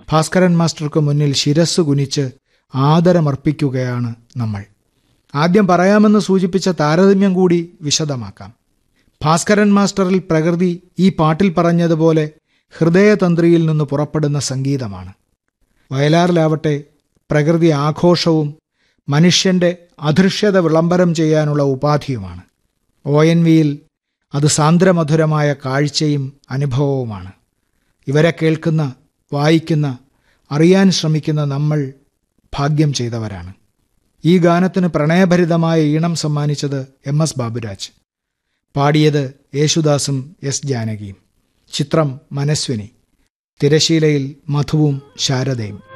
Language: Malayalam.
ഭാസ്കരൻ മാസ്റ്റർക്ക് മുന്നിൽ ശിരസ് കുനിച്ച് ആദരമർപ്പിക്കുകയാണ് നമ്മൾ ആദ്യം പറയാമെന്ന് സൂചിപ്പിച്ച താരതമ്യം കൂടി വിശദമാക്കാം ഭാസ്കരൻ മാസ്റ്ററിൽ പ്രകൃതി ഈ പാട്ടിൽ പറഞ്ഞതുപോലെ ഹൃദയതന്ത്രിയിൽ നിന്ന് പുറപ്പെടുന്ന സംഗീതമാണ് വയലാറിലാവട്ടെ പ്രകൃതി ആഘോഷവും മനുഷ്യന്റെ അദൃശ്യത വിളംബരം ചെയ്യാനുള്ള ഉപാധിയുമാണ് ഒ എൻ വിയിൽ അത് സാന്ദ്രമധുരമായ കാഴ്ചയും അനുഭവവുമാണ് ഇവരെ കേൾക്കുന്ന വായിക്കുന്ന അറിയാൻ ശ്രമിക്കുന്ന നമ്മൾ ഭാഗ്യം ചെയ്തവരാണ് ഈ ഗാനത്തിന് പ്രണയഭരിതമായ ഈണം സമ്മാനിച്ചത് എം എസ് ബാബുരാജ് പാടിയത് യേശുദാസും എസ് ജാനകിയും ചിത്രം മനസ്വിനി തിരശീലയിൽ മധുവും ശാരദയും